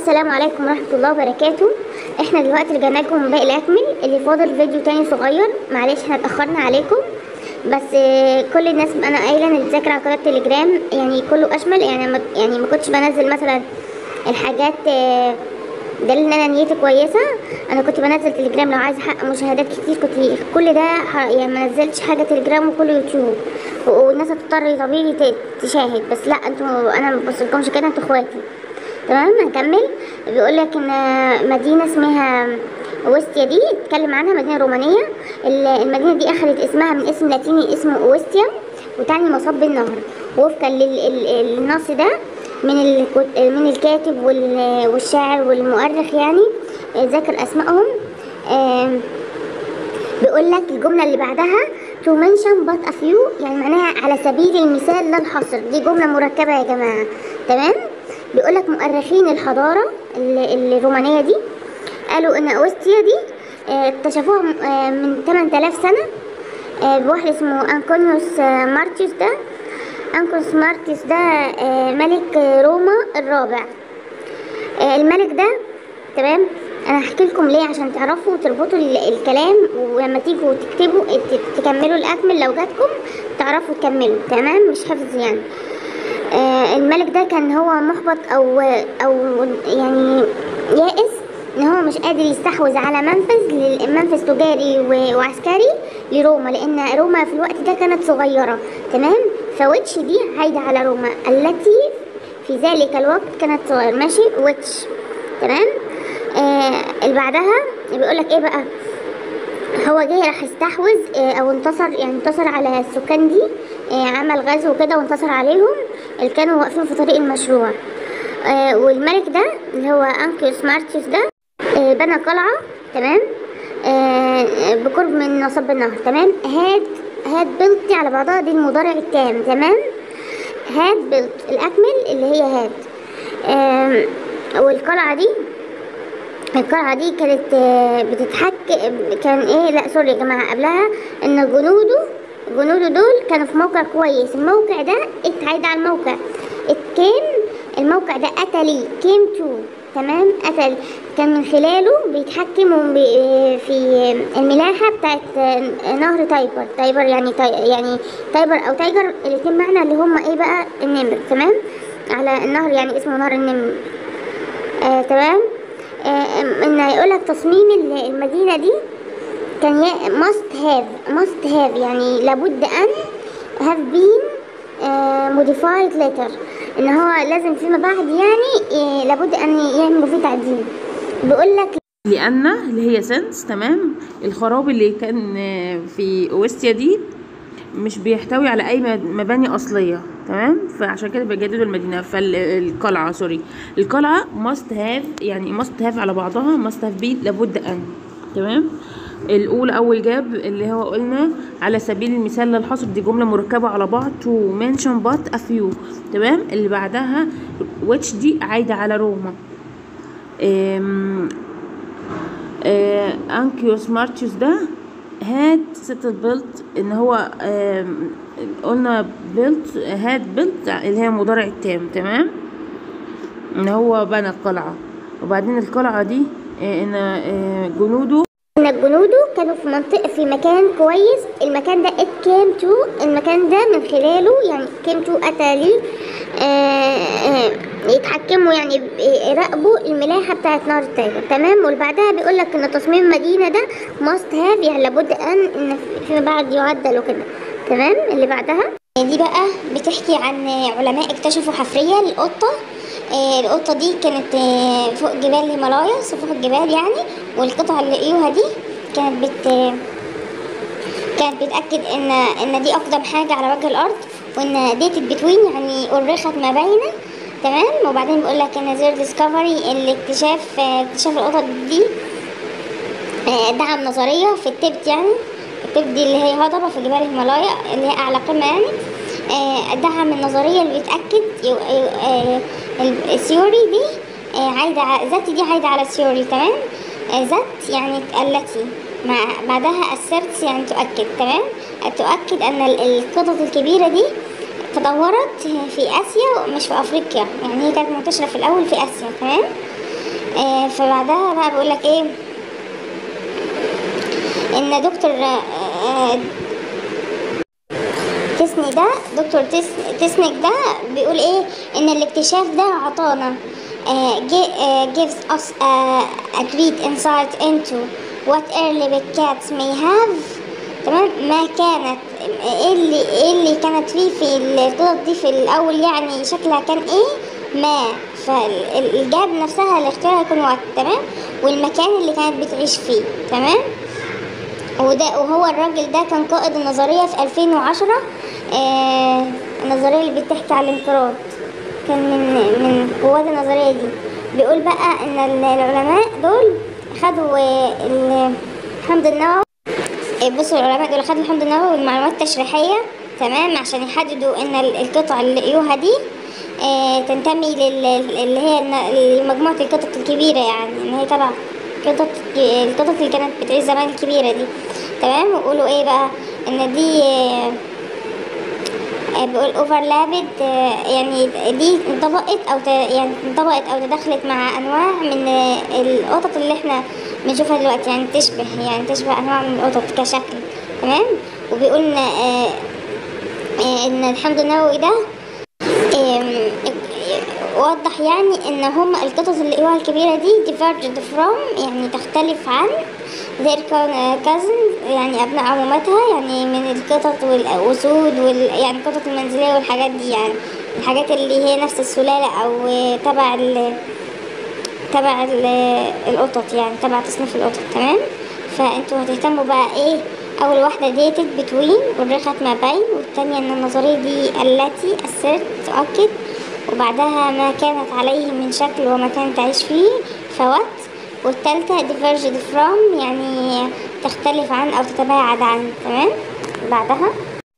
السلام عليكم ورحمة الله وبركاته احنا دلوقتي رجعنا لكم باقي الاكمل اللي فاضل فيديو تاني صغير معلش احنا اتأخرنا عليكم بس آه، كل الناس انا قايله ان الذاكره على قناه تليجرام يعني كله اشمل يعني ما يعني ما كنتش بنزل مثلا الحاجات آه، دليل ان انا نيتي كويسه انا كنت بنزل تليجرام لو عايز احقق مشاهدات كتير كنت كل ده ح- يعني ما نزلتش حاجه تليجرام وكله يوتيوب و- والناس هتضطر طبيعي ت- تشاهد بس لا انتوا انا ما ببصلكمش كده انتوا اخواتي تمام هنكمل بيقول لك ان مدينه اسمها اوستيا دي اتكلم عنها مدينه رومانيه ال- المدينه دي اخذت اسمها من اسم لاتيني اسمه اوستيا وتعني مصب النهر وفقا للنص ده من الكت- من الكاتب وال- والشاعر والمؤرخ يعني آه، ذكر اسمائهم آم، بيقول لك الجمله اللي بعدها to mention but a few يعني معناها على سبيل المثال لا الحصر دي جمله مركبه يا جماعه تمام بيقول لك مؤرخين الحضاره ال- الرومانيه دي قالوا ان اوستيا دي آه، اكتشفوها م- آه، من 8000 سنه آه، بواحد اسمه انكونيوس آه، مارتيوس ده انكونيوس مارتيوس ده آه، ملك آه، روما الرابع آه، الملك ده تمام انا هحكي لكم ليه عشان تعرفوا وتربطوا ال- الكلام ولما تيجوا تكتبوا ت- تكملوا الاكمل لو جاتكم تعرفوا تكملوا تمام مش حفظ يعني آه، الملك ده كان هو محبط او او يعني يائس ان هو مش قادر يستحوذ على منفذ لل- منفذ تجاري و- وعسكري لروما لان روما في الوقت ده كانت صغيره تمام فويتش دي عايده على روما التي في ذلك الوقت كانت صغيره ماشي ويتش تمام آه اللي بعدها بيقول لك ايه بقى هو جاي راح يستحوذ آه، او انتصر يعني انتصر على السكان دي آه، عمل غزو كده وانتصر عليهم اللي كانوا واقفين في طريق المشروع آه، والملك ده اللي هو انكيوس مارتيوس ده آه، بنى قلعة تمام آه، بقرب من نصب النهر تمام هاد هاد بلطي على بعضها دي المضارع التام تمام هاد بلط الأكمل اللي هي هاد آم، والقلعة دي القلعة دي كانت آه، بتتحك كان ايه لا سوري يا جماعة قبلها ان جنوده جنوده دول كانوا في موقع كويس الموقع ده اتعاد على الموقع كان الموقع ده اتلي كيم تو تمام اتل كان من خلاله بيتحكموا ب- في الملاحة بتاعت نهر تايبر تايبر يعني تاي يعني تايبر او تايجر الاتنين معنى اللي هم ايه بقى النمر تمام على النهر يعني اسمه نهر النمر آه تمام آه ان يقول لك تصميم ال- المدينه دي كان must have must have يعني لابد ان have been آه modified later ان هو لازم فيما بعد يعني آه لابد ان يعملوا فيه تعديل بيقول لك لأن اللي هي سنس تمام الخراب اللي كان آه، في أوستيا دي مش بيحتوي على أي مب- مباني أصلية تمام فعشان كده بيجددوا المدينة فالقلعة سوري القلعة must have يعني must have على بعضها must have been لابد أن تمام الأولى أول جاب اللي هو قلنا على سبيل المثال للحصر دي جملة مركبة على بعض to mention but a few تمام اللي بعدها which دي عايدة على روما أم، آه، انكيوس مارتيوس ده هاد ست بيلت ان هو آم، قلنا بيلت هاد بيلت اللي هي مضارع التام تمام ان هو بنى القلعة وبعدين القلعة دي آه، ان آه، جنوده ان جنوده كانوا في منطقه في مكان كويس المكان ده it came to المكان ده من خلاله يعني came to اتى ليه آه، آه، يتحكموا يعني ب- يراقبوا الملاحه بتاعت نهر التايجر تمام واللي بعدها بيقول لك ان تصميم المدينه ده must have يعني لابد ان ان فيما بعد يعدل وكده تمام اللي بعدها دي بقى بتحكي عن علماء اكتشفوا حفريه للقطه آه، القطه دي كانت آه، فوق جبال الهيمالايا فوق الجبال يعني والقطعه اللي لقيوها دي كانت بت كانت بتأكد ان ان دي اقدم حاجة على وجه الارض وان ديتد بتوين يعني أرخت ما بين تمام وبعدين بيقول لك ان زير ديسكفري الاكتشاف آه، اكتشاف القطط دي آه، دعم نظرية في التبت يعني التبت دي اللي هي هضبة في جبال الهيمالايا اللي هي أعلى قمة يعني آه، دعم النظرية اللي بتأكد يو- يو- آه، ال- الثيوري دي آه، عايدة ع- ذاتي دي عايدة على الثيوري تمام آه، ذات يعني التي مع بعدها asserts يعني تؤكد تمام آه، تؤكد أن ال- القطط الكبيرة دي تطورت في آسيا مش في أفريقيا يعني هي كانت منتشرة في الأول في آسيا تمام آه فبعدها بقى بيقول لك ايه ان دكتور آه آه، تسني ده دكتور تس تسنك ده بيقول ايه ان الاكتشاف ده عطانا uh, gi- uh, gives us a, a great insight into what early big cats may have تمام ما كانت ايه اللي ايه اللي كانت فيه في القطط دي في الاول يعني شكلها كان ايه ما فالجاب نفسها الاختيار هيكون وقت تمام والمكان اللي كانت بتعيش فيه تمام وده وهو الراجل ده كان قائد النظرية في 2010 آه النظرية اللي بتحكي على الانقراض كان من من قوات النظرية دي بيقول بقى ان ال- العلماء دول خدوا آه، ال- الحمض النووي آه، بصوا العلماء دول خدوا الحمض النووي والمعلومات التشريحية تمام عشان يحددوا ان ال- القطع اللي لقيوها دي آه، تنتمي لل- اللي هي الن- لمجموعة القطط الكبيرة يعني ان هي تبع قطط القطط اللي كانت بتعيش زمان الكبيرة دي تمام ويقولوا ايه بقى ان دي آه، آه، بيقول اوفرلابد يعني دي انطبقت او ت- يعني انطبقت او تدخلت مع انواع من آه، القطط اللي احنا بنشوفها دلوقتي يعني تشبه يعني تشبه انواع من القطط كشكل تمام وبيقول ان آه، آه، ان الحمض النووي ده آم، وضح يعني ان هم القطط اللي لقوها الكبيرة دي diverged from يعني تختلف عن their co- cousins يعني ابناء عمومتها يعني من القطط والاسود وال يعني القطط المنزلية والحاجات دي يعني الحاجات اللي هي نفس السلالة او تبع ال تبع ال- القطط يعني تبع تصنيف القطط تمام فانتوا هتهتموا بقى ايه اول واحدة ديتد بتوين والرخت ما بين والتانية ان النظرية دي التي اثرت تؤكد وبعدها ما كانت عليه من شكل وما كانت تعيش فيه فوات والتالتة diverged from يعني تختلف عن او تتباعد عن تمام بعدها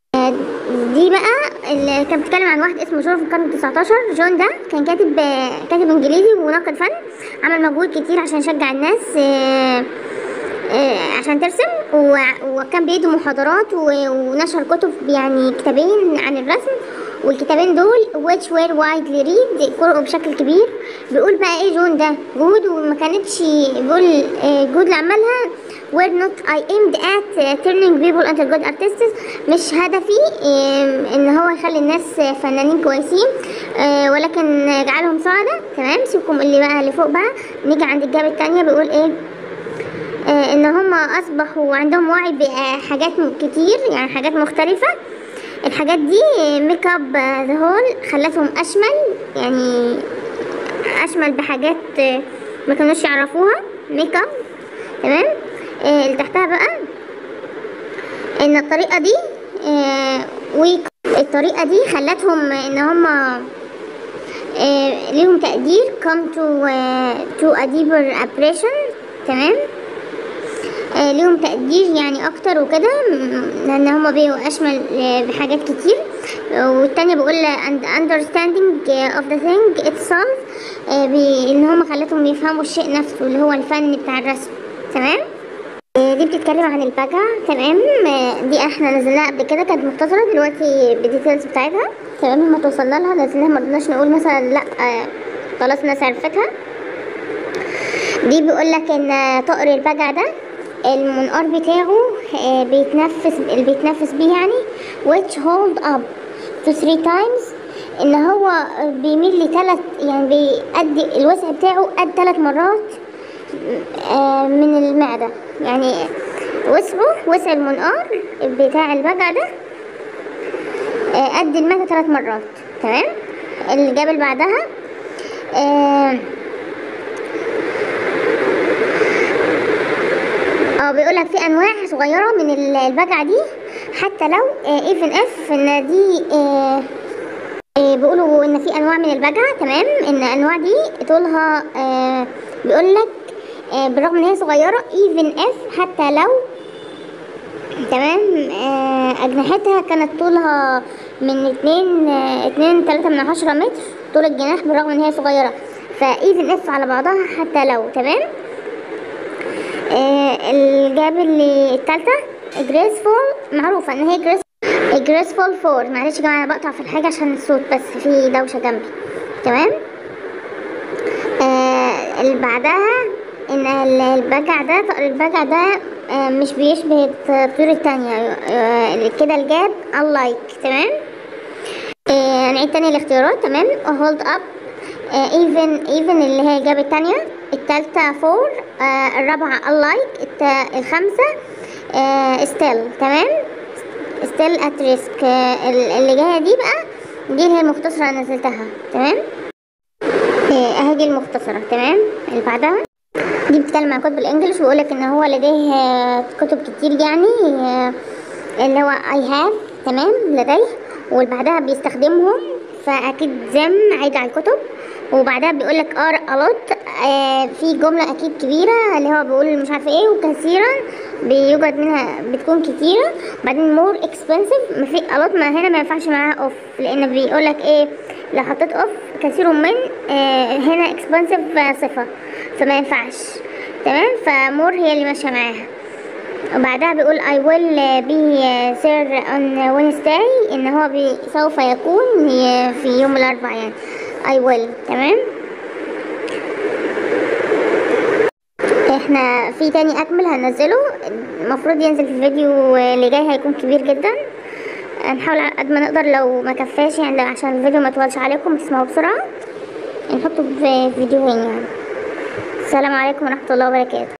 دي بقى اللي كان بيتكلم عن واحد اسمه جون في القرن التسعتاشر جون ده كان كاتب كاتب انجليزي وناقد فن عمل مجهود كتير عشان يشجع الناس آه، آه، عشان ترسم وع- وكان بيدي محاضرات و- ونشر كتب يعني كتابين عن الرسم والكتابين دول which were widely read قرأوا بشكل كبير بيقول بقى ايه جون ده جهود وما كانتش بيقول آه، جهود اللي عملها were not I aimed at uh, turning people into good artists مش هدفي آم، ان هو يخلي الناس فنانين كويسين آه، ولكن جعلهم سعداء تمام سيبكم اللي بقى اللي فوق بقى نيجي عند الجابة التانية بيقول ايه آه، ان هم اصبحوا عندهم وعي بحاجات كتير يعني حاجات مختلفة الحاجات دي ميك اب ذا هول خلتهم اشمل يعني اشمل بحاجات آه، ما كانوش يعرفوها ميك اب تمام آه، اللي تحتها بقى ان الطريقة دي آه، ويك الطريقة دي خلتهم ان هم آه، ليهم تقدير come to آه، to a deeper appreciation تمام آه، ليهم تقدير يعني اكتر وكده م- لان هما بيبقوا اشمل آه، بحاجات كتير آه، والتانية بيقول and understanding آه، of the thing itself آه، بي- ان هما خلتهم يفهموا الشيء نفسه اللي هو الفن بتاع الرسم تمام آه، دي بتتكلم عن البجع تمام آه، دي احنا نزلناها قبل كده كانت مختصرة دلوقتي بالديتيلز بتاعتها تمام لما توصلنا لها نزلناها مرضناش نقول مثلا لا آه، خلاص الناس عرفتها دي بيقول لك ان طائر البجع ده المنقار بتاعه آه، بيتنفس اللي بيتنفس بيه يعني which hold up to three times ان هو بيميل لثلاث يعني بيأدي الوسع بتاعه قد ثلاث مرات آه، من المعدة يعني وسعه وسع المنقار بتاع البجع ده آه، قد المعدة ثلاث مرات تمام الإجابة اللي بعدها آه، اه بيقول لك في انواع صغيره من ال- البجعه دي حتى لو ايفن اف ان دي آه، آه، بيقولوا ان في انواع من البجعه تمام ان الانواع دي طولها آه، بيقول لك آه، بالرغم ان هي صغيره ايفن اف حتى لو تمام آه، اجنحتها كانت طولها من اتنين آه، اتنين تلاتة من عشرة متر طول الجناح بالرغم ان هي صغيره فايفن اف على بعضها حتى لو تمام آه، الجاب اللي التالتة جريسفول معروفة ان هي جريس جريسفول فور معلش يا جماعة انا بقطع في الحاجة عشان الصوت بس في دوشة جنبي تمام آه اللي بعدها ان ال- البجع ده طائر البجع ده آه، مش بيشبه الطيور التانية آه، كده الجاب unlike تمام آه، نعيد تاني الاختيارات تمام hold up آه، even even اللي هي الجاب التانية التالتة for آه، الرابعة unlike الت- الخامسة آه، still تمام still at risk آه، ال- اللي جاية دي بقى دي اللي هي المختصرة اللي نزلتها تمام آه، اهي دي المختصرة تمام اللي بعدها دي بتتكلم عن كتب الانجليش ويقولك ان هو لديه آه، كتب كتير يعني آه، اللي هو I have تمام لديه واللي بعدها بيستخدمهم فاكيد زم عايد على الكتب وبعدها بيقولك ار alot آه في جملة اكيد كبيرة اللي هو بيقول مش عارفة ايه وكثيرا بيوجد منها بتكون كتيرة بعدين more expensive ما في alot ما هنا ما ينفعش معاها off لان بيقولك ايه لو حطيت off كثير من آه هنا expensive صفة فما ينفعش تمام فمور هي اللي ماشية معاها وبعدها بيقول I will be there on Wednesday ان هو بي سوف يكون في يوم الاربعاء يعني I will تمام احنا في تاني اكمل هنزله المفروض ينزل في الفيديو اللي جاي هيكون كبير جدا هنحاول على قد ما نقدر لو ما كفاش يعني عشان الفيديو ما يطولش عليكم تسمعوا بسرعة نحطه في فيديوهين يعني السلام عليكم ورحمة الله وبركاته